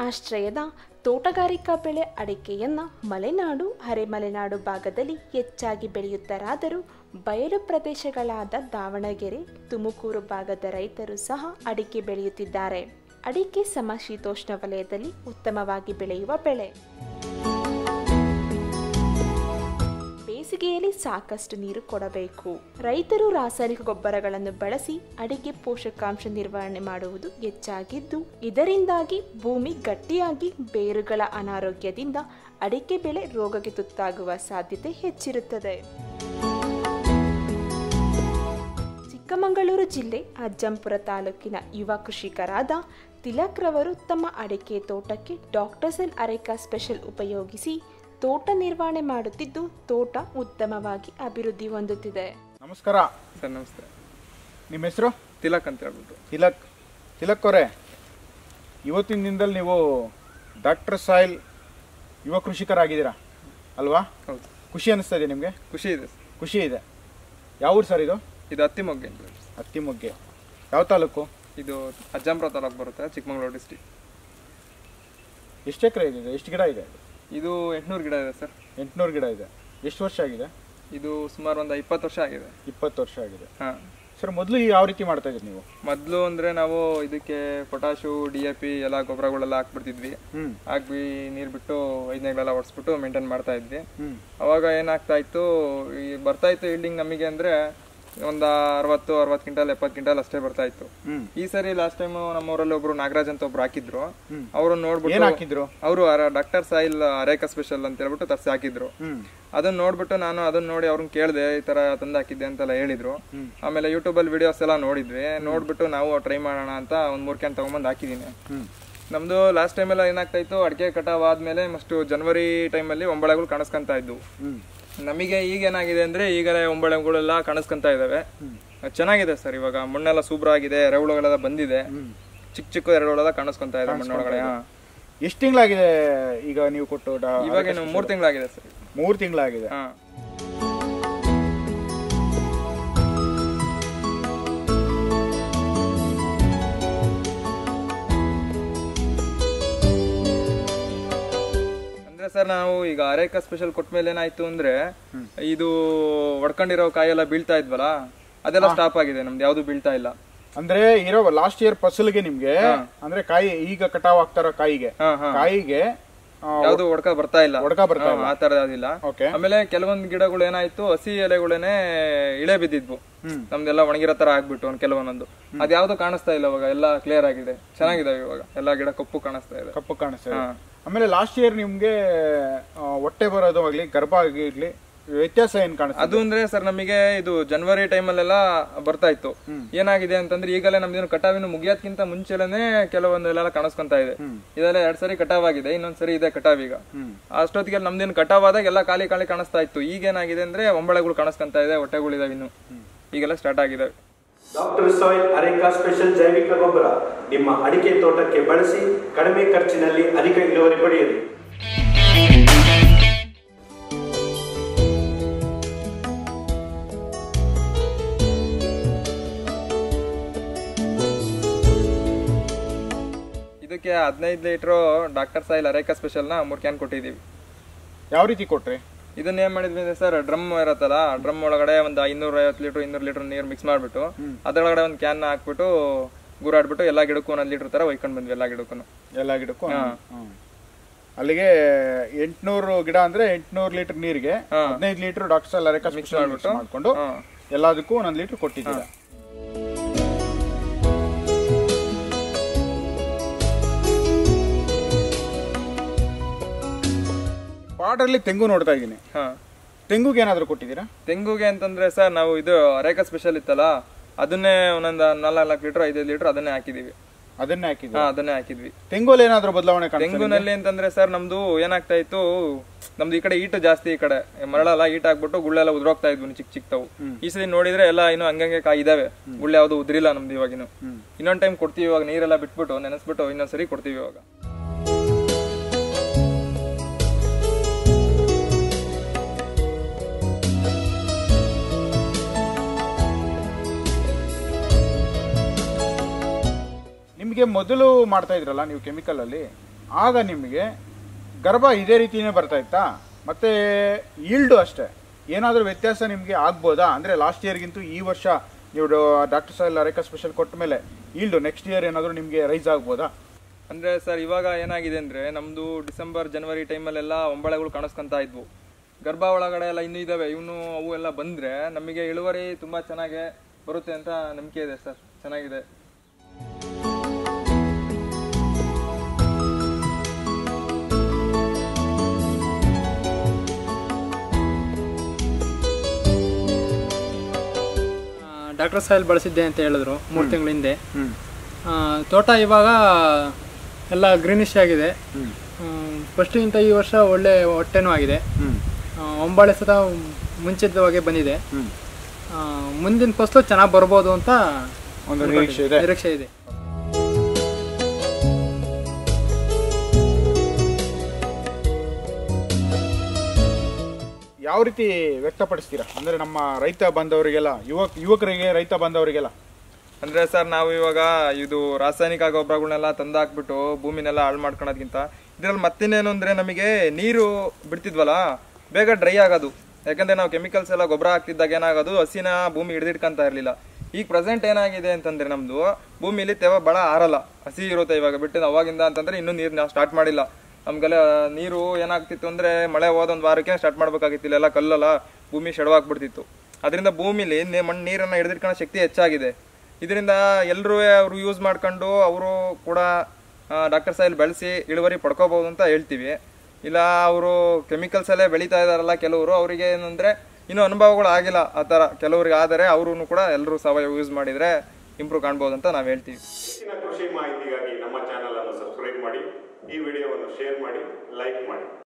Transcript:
ಆಶ್ರಯದ ತೋಟಗಾರಿಕಾ ಬೆಳೆ ಅಡಿಕೆಯನ್ನು ಮಲೆನಾಡು ಅರೆಮಲೆನಾಡು ಭಾಗದಲ್ಲಿ ಹೆಚ್ಚಾಗಿ ಬೆಳೆಯುತ್ತಾರಾದರೂ ಬಯಲು ಪ್ರದೇಶಗಳಾದ ದಾವಣಗೆರೆ ತುಮಕೂರು ಭಾಗದ ರೈತರು ಸಹ ಅಡಿಕೆ ಬೆಳೆಯುತ್ತಿದ್ದಾರೆ ಅಡಿಕೆ ಸಮಶೀತೋಷ್ಣ ವಲಯದಲ್ಲಿ ಉತ್ತಮವಾಗಿ ಬೆಳೆಯುವ ಬೆಳೆ ಬೇಸಿಗೆಯಲ್ಲಿ ಸಾಕಷ್ಟು ನೀರು ಕೊಡಬೇಕು ರೈತರು ರಾಸಾಯನಿಕ ಗೊಬ್ಬರಗಳನ್ನು ಬಳಸಿ ಅಡಿಕೆ ಪೋಷಕಾಂಶ ನಿರ್ವಹಣೆ ಮಾಡುವುದು ಹೆಚ್ಚಾಗಿದ್ದು ಇದರಿಂದಾಗಿ ಭೂಮಿ ಗಟ್ಟಿಯಾಗಿ ಬೇರುಗಳ ಅನಾರೋಗ್ಯದಿಂದ ಅಡಿಕೆ ಬೆಳೆ ರೋಗಕ್ಕೆ ತುತ್ತಾಗುವ ಸಾಧ್ಯತೆ ಹೆಚ್ಚಿರುತ್ತದೆ ಚಿಕ್ಕಮಗಳೂರು ಜಿಲ್ಲೆ ಅಜ್ಜಂಪುರ ತಾಲೂಕಿನ ಯುವ ಕೃಷಿಕರಾದ ತಿಲಕ್ ರವರು ತಮ್ಮ ಅಡಿಕೆ ತೋಟಕ್ಕೆ ಡಾಕ್ಟರ್ಸೆಲ್ ಅರೆಕಾ ಸ್ಪೆಷಲ್ ಉಪಯೋಗಿಸಿ ತೋಟ ನಿರ್ವಹಣೆ ಮಾಡುತ್ತಿದ್ದು ತೋಟ ಉತ್ತಮವಾಗಿ ಅಭಿವೃದ್ಧಿ ಹೊಂದುತ್ತಿದೆ ನಮಸ್ಕಾರ ಸರ್ ನಮಸ್ತೆ ನಿಮ್ಮ ಹೆಸರು ತಿಲಕ್ ಅಂತ ಹೇಳ್ಬಿಟ್ಟು ತಿಲಕ್ ತಿಲಕ್ ಅವರೇ ಇವತ್ತಿನ ದಿನದಲ್ಲಿ ನೀವು ಡಾಕ್ಟರ್ ಸಾಯಿಲ್ ಯುವ ಕೃಷಿಕರಾಗಿದ್ದೀರಾ ಅಲ್ವಾ ಹೌದು ಖುಷಿ ಅನಿಸ್ತಾ ಇದೆ ನಿಮಗೆ ಖುಷಿ ಇದೆ ಸರ್ ಖುಷಿ ಇದೆ ಯಾವ ಊರು ಸರ್ ಇದು ಇದು ಹತ್ತಿಮೊಗ್ಗೆ ಅಂತ ಹೇಳಿ. ಅತ್ತಿಮೊಗ್ಗೆ ಯಾವ ತಾಲೂಕು ಇದು ಅಜ್ಜಂಪುರ ತಾಲೂಕು ಬರುತ್ತೆ ಚಿಕ್ಕಮಗಳೂರು ಡಿಸ್ಟಿಕ್ ಎಷ್ಟು ಎಕರೆ ಇದೆ ಎಷ್ಟು ಗಿಡ ಇದೆ ಇದು ಎಂಟುನೂರು ಗಿಡ ಇದೆ ಸರ್ ಎಂಟುನೂರು ಗಿಡ ಇದೆ ಎಷ್ಟು ವರ್ಷ ಆಗಿದೆ ಇದು ಸುಮಾರು ಒಂದು ಇಪ್ಪತ್ತು ವರ್ಷ ಆಗಿದೆ ಇಪ್ಪತ್ತು ವರ್ಷ ಆಗಿದೆ ಹಾಂ ಸರ್ ಮೊದಲು ಯಾವ ರೀತಿ ಮಾಡ್ತಾ ಇದ್ದೀರಿ ನೀವು ಮೊದಲು ಅಂದರೆ ನಾವು ಇದಕ್ಕೆ ಪೊಟಾಶು ಡಿ ಎ ಪಿ ಎಲ್ಲ ಗೊಬ್ಬರಗಳೆಲ್ಲ ಹಾಕ್ಬಿಡ್ತಿದ್ವಿ ಹ್ಞೂ ಹಾಕಿ ನೀರು ಬಿಟ್ಟು ಐದನೇಗಳೆಲ್ಲ ಒಡಿಸ್ಬಿಟ್ಟು ಮೇಂಟೈನ್ ಮಾಡ್ತಾ ಇದ್ವಿ ಹ್ಞೂ ಅವಾಗ ಏನಾಗ್ತಾ ಇತ್ತು ಈ ಬರ್ತಾ ಇತ್ತು ಇಲ್ಡಿಂಗ್ ನಮಗೆ ಅಂದರೆ ಒಂದು ಅರವತ್ತು ಅರವತ್ತು ಕ್ವಿಂಟಲ್ ಎಪ್ಪತ್ತು ಕ್ವಿಂಟಲ್ ಅಷ್ಟೇ ಬರ್ತಾ ಇತ್ತು ಹ್ಞೂ ಈ ಸರಿ ಲಾಸ್ಟ್ ಟೈಮ್ ನಮ್ಮೂರಲ್ಲಿ ಒಬ್ರು ನಾಗರಾಜ್ ಅಂತ ಒಬ್ರು ಹಾಕಿದ್ರು ಹ್ಮ್. ಅವರು ನೋಡ್ಬಿಟ್ಟು ಏನು ಹಾಕಿದ್ರು ಅವರು ಡಾಕ್ಟರ್ ಸಾಯಿಲ್ ಅರೇಕ ಸ್ಪೆಷಲ್ ಅಂತ ಹೇಳ್ಬಿಟ್ಟು ತರ್ಸಿ ಹಾಕಿದ್ರು ಹ್ಞೂ ಅದನ್ನ ನೋಡ್ಬಿಟ್ಟು ನಾನು ಅದನ್ನ ನೋಡಿ ಅವ್ರನ್ನ ಕೇಳಿದೆ ಈ ತರ ತಂದು ಹಾಕಿದ್ದೆ ಅಂತೆಲ್ಲ ಹೇಳಿದ್ರು ಹ್ಮ್. ಆಮೇಲೆ ಯೂಟ್ಯೂಬ್ ಅಲ್ಲಿ ವಿಡಿಯೋಸ್ ಎಲ್ಲ ನೋಡಿದ್ವಿ ನೋಡ್ಬಿಟ್ಟು ನಾವು ಟ್ರೈ ಮಾಡೋಣ ಅಂತ ಒಂದ್ ಮೂರ್ ಕ್ಯಾನ್ ತಗೊಂಬಂದು ಹಾಕಿದೀನಿ ಹ್ಞೂ ನಮ್ದು ಲಾಸ್ಟ್ ಟೈಮ್ ಎಲ್ಲ ಏನಾಗ್ತಾ ಇತ್ತು ಅಡಿಕೆ ಕಟಾವ್ ಆದ್ಮೇಲೆ ಮಸ್ಟು ಜನವರಿ ಟೈಮಲ್ಲಿ ಒಂಬಳೆಗಳು ಕಾಣಿಸ್ಕೊಂತ ಇದ್ವು ಹ್ಞೂ ನಮಗೆ ಈಗ ಏನಾಗಿದೆ ಅಂದ್ರೆ ಈಗಲೇ ಒಂಬಳೆಗಳೆಲ್ಲ ಕಾಣಿಸ್ಕೊಂತ ಇದಾವೆ ಚೆನ್ನಾಗಿದೆ ಸರ್ ಇವಾಗ ಮಣ್ಣೆಲ್ಲ ಸೂಪರ್ ಆಗಿದೆ ಎರೆಹುಳುಗಳೆಲ್ಲ ಬಂದಿದೆ ಚಿಕ್ಕ ಚಿಕ್ಕ ಎರೆಹುಳೆಲ್ಲ ಕಾಣಿಸ್ಕೊಂತ ಇದೆ ಮಣ್ಣೊಳಗಡೆ ಹಾ. ಎಷ್ಟು ತಿಂಗಳಾಗಿದೆ ಈಗ ನೀವು ಕೊಟ್ಟು ಡಾ- ಇವಾಗ ಇನ್ನು ಮೂರ್ ತಿಂಗಳಾಗಿದೆ ಸರ್ ಮೂರು ತಿಂಗಳಾಗಿದೆ ಹಾ ಅಂದ್ರೆ ಸರ್ ನಾವು ಈಗ ಅರೇಕ ಸ್ಪೆಷಲ್ ಕೊಟ್ಮೇಲೆ ಏನಾಯ್ತು ಅಂದ್ರೆ ಇದು ಒಡ್ಕೊಂಡಿರೋ ಕಾಯೆಲ್ಲ ಬೀಳ್ತಾ ಇದ್ವಲ್ಲ ಅದೆಲ್ಲ ಸ್ಟಾಪ್ ಆಗಿದೆ ನಮ್ದು ಯಾವ್ದು ಬೀಳ್ತಾ ಇಲ್ಲ ಅಂದ್ರೆ ಇರೋ ಲಾಸ್ಟ್ ಇಯರ್ ಫಸಲ್ಗೆ ನಿಮ್ಗೆ ಅಂದ್ರೆ ಕಾಯಿ ಈಗ ಕಟಾವ್ ಆಗ್ತಾರ ಕಾಯಿಗೆ ಹಾ ಹಾ ಕಾಯಿಗೆ ಯಾವ್ದು ಒಡ್ಕ ಬರ್ತಾ ಇಲ್ಲ ಒಡಕ ಬರ್ತಾ ಹಾ, ಆ ತರ ಯಾವ್ದಿಲ್ಲ ಓಕೆ ಆಮೇಲೆ ಕೆಲವೊಂದ್ ಗಿಡಗಳು ಏನಾಯ್ತು ಹಸಿ ಎಲೆಗಳೇನೆ ಇಳೆ ಬಿದ್ದಿದ್ವು ಹ್ಮ್. ನಮ್ದೆಲ್ಲ ಒಣಗಿರೋ ತರ ಆಗ್ಬಿಟ್ಟು ಒಂದ್ ಕೆಲವೊಂದೊಂದು ಅದ್ಯಾವ್ದು ಕಾಣಿಸ್ತಾ ಇಲ್ಲ ಇವಾಗ ಎಲ್ಲ ಕ್ಲಿಯರ್ ಆಗಿದೆ ಚೆನ್ನಾಗಿದಾವೆ ಇವಾಗ ಎಲ್ಲಾ ಗಿಡ ಕಪ್ಪು ಕಾಣಿಸ್ತಾ ಇದೆ ಕಪ್ಪು ಕಾಣಿಸ್ತದೆ ಹಾ. ಆಮೇಲೆ ಲಾಸ್ಟ್ ಇಯರ್ ನಿಮ್ಗೆ ಆ, ಹೊಟ್ಟೆ ಬರೋದು ಆಗ್ಲಿ ಗರ್ಭ ಆಗಿರ್ಲಿ ವ್ಯತ್ಯಾಸ ಏನ್ ಕಾಣಿಸ್ತದೆ ಅದು ಅಂದ್ರೆ ಸರ್ ನಮಗೆ ಇದು ಜನವರಿ ಟೈಮಲ್ಲೆಲ್ಲ ಬರ್ತಾ ಇತ್ತು ಏನಾಗಿದೆ ಅಂತಂದ್ರೆ ಈಗಲೇ ನಮ್ದೇನು ಕಟಾವಿನ ಮುಗಿಯೋದ್ಕಿಂತ ಮುಂಚೆನೆ ಕೆಲವೊಂದೆಲ್ಲ ಕಾಣಿಸ್ಕೊಂತ ಇದೆ ಇದೆಲ್ಲ ಎರಡ್ ಸರಿ ಕಟಾವ್ ಆಗಿದೆ ಇನ್ನೊಂದ್ ಸರಿ ಇದೆ ಕಟಾವ್ ಈಗ ಹ್ಮ್. ಅಷ್ಟೊತ್ತಿಗೆ ನಮ್ದೇನು ಕಟಾವ್ ಆದಾಗ ಎಲ್ಲ ಖಾಲಿ ಖಾಲಿ ಕಾಣಿಸ್ತಾ ಇತ್ತು ಈಗ ಏನಾಗಿದೆ ಅಂದ್ರೆ ಒಂಬಳೆಗಳು ಕಾಣಿಸ್ಕೊಂತ ಇದೆ ಹೊಟ್ಟೆಗಳಿದಾವೆ ಇನ್ನು ಈಗೆಲ್ಲ ಸ್ಟಾರ್ಟ್ ಆಗಿದೆ ಡಾಕ್ಟರ್ ಸಾಯಿಲ್ ಅರೇಕಾ ಸ್ಪೆಷಲ್ ಜೈವಿಕ ಗೊಬ್ಬರ ನಿಮ್ಮ ಅಡಿಕೆ ತೋಟಕ್ಕೆ ಬಳಸಿ ಕಡಿಮೆ ಖರ್ಚಿನಲ್ಲಿ ಅಧಿಕ ಇಳುವರಿ ಪಡೆಯಿರಿ ಇದಕ್ಕೆ ಹದಿನೈದು ಲೀಟ್ರು ಡಾಕ್ಟರ್ ಸಾಯಿಲ್ ಅರೇಕಾ ಸ್ಪೆಷಲ್ನ ಮೂರು ಕ್ಯಾನ್ ಕೊಟ್ಟಿದ್ದೀವಿ ಯಾವ ರೀತಿ ಕೊಟ್ರಿ ಇದನ್ನ ಏನ್ ಮಾಡಿದ್ವಿ ಅಂದ್ರೆ ಸರ್ ಡ್ರಮ್ ಇರತ್ತಲ್ಲ ಡ್ರಮ್ ಒಳಗಡೆ ಒಂದು ಐನೂರ ಐವತ್ತು ಲೀಟರ್ ಇನ್ನೂರು ಲೀಟರ್ ನೀರು ಮಿಕ್ಸ್ ಮಾಡ್ಬಿಟ್ಟು ಅದ್ರೊಳಗಡೆ ಒಂದು ಕ್ಯಾನ್ ಹಾಕ್ಬಿಟ್ಟು ಗೂರಾಡ್ಬಿಟ್ಟು ಎಲ್ಲಾ ಗಿಡಕ್ಕೂ ಒಂದೊಂದು ಲೀಟರ್ ತರ ಒಯ್ಕೊಂಡ್ ಬಂದ್ವಿ ಎಲ್ಲಾ ಗಿಡಕ್ಕೂ ಎಲ್ಲ ಗಿಡಕ್ಕೂ ಹ್ಮ್. ಅಲ್ಲಿಗೆ ಎಂಟ್ನೂರು ಗಿಡ ಅಂದ್ರೆ ಎಂಟ್ನೂರು ಲೀಟರ್ ನೀರಿಗೆ ಹದಿನೈದು litre doctor soil areca mix ಮಾಡ್ಕೊಂಡು ಹಾ. ಎಲ್ಲದಕ್ಕೂ ಒಂದೊಂದು ಲೀಟರ್ ಕೊಟ್ಟಿದ್ದೀರಾ ಪಾಟಲ್ಲಿ ತೆಂಗು ನೋಡ್ತಾ ಇದ್ದೀನಿ ಹಾ ತೆಂಗುಗೆ ಏನಾದ್ರು ಕೊಟ್ಟಿದ್ದೀರಾ ತೆಂಗುಗೆ ಅಂತಂದ್ರೆ ಸರ್ ನಾವು ಇದು ಅರೇಕಾ ಸ್ಪೆಷಲ್ ಇತ್ತಲ್ಲ ಅದನ್ನೇ ಒಂದೊಂದು ನಾಲ್ಕು ನಾಲ್ಕು ಲೀಟರ್ ಐದೈದು ಲೀಟರ್ ಅದನ್ನೇ ಹಾಕಿದೀವಿ ಅದನ್ನೇ ಹಾಕಿದ್ದೀರಾ ಹಾ ಅದನ್ನೇ ಹಾಕಿದ್ವಿ ತೆಂಗುಲ್ಲಿ ಏನಾದ್ರು ಬದಲಾವಣೆ ಕಾಣಿಸ್ತಾ ತೆಂಗುನಲ್ಲಿ ಅಂತಂದ್ರೆ ಸರ್ ನಮ್ದು ಏನಾಗ್ತಾ ಇತ್ತು ನಮ್ದು ಈ ಕಡೆ ಈಟ್ ಜಾಸ್ತಿ ಈ ಕಡೆ ಮರಳೆಲ್ಲ ಈಟ್ ಹಾಕ್ಬಿಟ್ಟು ಗುಳ್ಳೆಲ್ಲ ಉದ್ರೋಗ್ತಾ ಇದ್ವು ಚಿಕ್ಕ ಚಿಕ್ಕವು ಈ ಸರಿ ನೋಡಿದ್ರೆ ಎಲ್ಲ ಇನ್ನು ಹಂಗಂಗೆ ಕಾಯಿ ಇದಾವೆ ಗುಳ್ಳೆ ಯಾವ್ದು ಉದ್ರಿಲ್ಲ ನಮ್ದು ಇವಾಗಿನ್ನು ಇನ್ನೊಂದ್ ಟೈಮ್ ಕೊಡ್ತೀವಿ ಇವಾಗ ನೀರೆಲ್ಲ ಬಿಟ್ಬಿಟ್ಟು ನೆನೆಸ್ಬಿಟ್ಟು ಇನ್ನೊಂದ್ಸರಿ ಕೊಡ್ತೀವಿ ಇವಾಗ ನಿಮಗೆ ಮೊದಲು ಮಾಡ್ತಾ ಇದ್ರಲ್ಲ ನೀವು ಕೆಮಿಕಲ್ ಅಲ್ಲಿ ಆಗ ನಿಮಗೆ ಗರ್ಭ ಇದೇ ರೀತಿನೇ ಬರ್ತಾ ಇತ್ತಾ ಮತ್ತು ಈಲ್ಡು ಅಷ್ಟೇ ಏನಾದರೂ ವ್ಯತ್ಯಾಸ ನಿಮಗೆ ಆಗ್ಬೋದಾ ಅಂದರೆ ಲಾಸ್ಟ್ ಇಯರ್ಗಿಂತೂ ಈ ವರ್ಷ ನೀವು ಡಾಕ್ಟರ್ ಸಾಯಿಲ್ ಅರೇಕಾ ಸ್ಪೆಷಲ್ ಕೊಟ್ಟ ಮೇಲೆ ಈಲ್ಡು ನೆಕ್ಸ್ಟ್ ಇಯರ್ ಏನಾದರೂ ನಿಮಗೆ ರೈಸ್ ಆಗ್ಬೋದಾ ಅಂದ್ರೆ ಸರ್ ಇವಾಗ ಏನಾಗಿದೆ ಅಂದ್ರೆ ನಮ್ದು ಡಿಸೆಂಬರ್ ಜನವರಿ ಟೈಮಲ್ಲೆಲ್ಲ ಒಂಬಳೆಗಳು ಕಾಣಿಸ್ಕೊಂತ ಇದ್ವು ಗರ್ಭ ಒಳಗಡೆ ಎಲ್ಲ ಇನ್ನೂ ಇದಾವೆ ಇವನು ಅವು ಎಲ್ಲ ಬಂದ್ರೆ ನಮಗೆ ಇಳುವರಿ ತುಂಬಾ ಚೆನ್ನಾಗಿ ಬರುತ್ತೆ ಅಂತ ನಂಬಿಕೆ ಇದೆ ಸರ್ ಚೆನ್ನಾಗಿದೆ ಡಾಕ್ಟರ್ ಸಾಯಿಲ್ ಬಳಸಿದ್ದೆ ಅಂತ ಹೇಳಿದ್ರು ಮೂರು ತಿಂಗಳ ಹಿಂದೆ ಆ, ತೋಟ ಇವಾಗ ಎಲ್ಲ ಗ್ರೀನಿಶ್ ಆಗಿದೆ ಫಸ್ಟಿಗಿಂತ ಈ ವರ್ಷ ಒಳ್ಳೆ ಹೊಟ್ಟೆನೂ ಆಗಿದೆ ಆ, ಒಂಬಾಳೆ ಸತ ಮುಂಚಿತವಾಗಿ ಬಂದಿದೆ ಆ, ಮುಂದಿನ ಫಸಲು ಚೆನ್ನಾಗಿ ಬರ್ಬೋದು ಅಂತ ಒಂದು ನಿರೀಕ್ಷೆ ಇದೆ ನಿರೀಕ್ಷೆ ಇದೆ ಯಾವ ರೀತಿ ವ್ಯಕ್ತಪಡಿಸ್ತೀರಾ ಅಂದರೆ ನಮ್ಮ ರೈತ ಬಂದವರಿಗೆಲ್ಲ ಯುವಕ ಯುವಕರಿಗೆ ರೈತ ಬಂದವರಿಗೆಲ್ಲ ಅಂದ್ರೆ ಸರ್ ನಾವು ಇವಾಗ ಇದು ರಾಸಾಯನಿಕ ಗೊಬ್ಬರಗಳನ್ನೆಲ್ಲ ತಂದಾಕ್ಬಿಟ್ಟು ಭೂಮಿನೆಲ್ಲ ಹಾಳು ಮಾಡ್ಕೊಳೋದ್ಕಿಂತ ಇದ್ರಲ್ಲಿ ಮತ್ತಿನ್ನೇನು ಅಂದ್ರೆ ನಮಗೆ ನೀರು ಬಿಡ್ತಿದ್ವಲ್ಲ ಬೇಗ ಡ್ರೈ ಆಗೋದು ಯಾಕಂದ್ರೆ ನಾವು ಕೆಮಿಕಲ್ಸ್ ಎಲ್ಲ ಗೊಬ್ಬರ ಹಾಕ್ತಿದ್ದಾಗ ಏನಾಗೋದು ಹಸಿನ ಭೂಮಿ ಹಿಡಿದಿಟ್ಕೊಂತ ಇರಲಿಲ್ಲ ಈಗ ಪ್ರೆಸೆಂಟ್ ಏನಾಗಿದೆ ಅಂತಂದ್ರೆ ನಮ್ದು ಭೂಮಿಲಿ ತೇವ ಬಹಳ ಆರಲ್ಲ ಹಸಿ ಇರುತ್ತೆ ಇವಾಗ ಬಿಟ್ಟಿದ್ದು ಅವಾಗಿಂದ ಅಂತಂದ್ರೆ ಇನ್ನೂ ನೀರು ನಾವು ಸ್ಟಾರ್ಟ್ ಮಾಡಿಲ್ಲ ನಮ್ಗೆಲ್ಲ ನೀರು ಏನಾಗ್ತಿತ್ತು ಅಂದ್ರೆ ಮಳೆ ಹೋದೊಂದು ವಾರಕ್ಕೆ ಸ್ಟಾರ್ಟ್ ಮಾಡ್ಬೇಕಾಗಿತ್ತು ಇಲ್ಲೆಲ್ಲ ಕಲ್ಲಲ್ಲ ಭೂಮಿ ಶೆಡವಾಗ್ಬಿಡ್ತಿತ್ತು ಅದರಿಂದ ಭೂಮಿಲಿ ನೆ- ಮಣ್ಣು ನೀರನ್ನ ಹಿಡಿದಿಟ್ಕೊಳ್ಳೋ ಶಕ್ತಿ ಹೆಚ್ಚಾಗಿದೆ ಇದರಿಂದ ಎಲ್ಲರೂ ಅವರು ಯೂಸ್ ಮಾಡ್ಕೊಂಡು ಅವರು ಕೂಡ ಡಾಕ್ಟರ್ ಸಾಯಿಲ್ ಬೆಳೆಸಿ ಇಳುವರಿ ಪಡ್ಕೋಬಹುದು ಅಂತ ಹೇಳ್ತೀವಿ ಇಲ್ಲ ಅವರು ಕೆಮಿಕಲ್ಸ್ ಅಲ್ಲೇ ಬೆಳೀತಾ ಇದಾರಲ್ಲ ಕೆಲವರು ಅವರಿಗೆ ಏನಂದ್ರೆ ಇನ್ನೂ ಅನುಭವಗಳು ಆಗಿಲ್ಲ ಆ ಥರ ಕೆಲವ್ರಿಗೆ ಆದರೆ ಅವರು ಕೂಡ ಎಲ್ಲರೂ ಸಾವಯವ ಯೂಸ್ ಮಾಡಿದ್ರೆ ಇಂಪ್ರೂವ್ ಕಾಣ್ಬೋದು ಅಂತ ನಾವು ಹೇಳ್ತೀವಿ ಹೆಚ್ಚಿನ ಕೃಷಿ ಮಾಹಿತಿಗಾಗಿ ನಮ್ಮ ಚಾನಲ್ ಅನ್ನು ಸಬ್ಸ್ಕ್ರೈಬ್ ಮಾಡಿ ಈ ವಿಡಿಯೋವನ್ನು ಶೇರ್ ಮಾಡಿ ಲೈಕ್ ಮಾಡಿ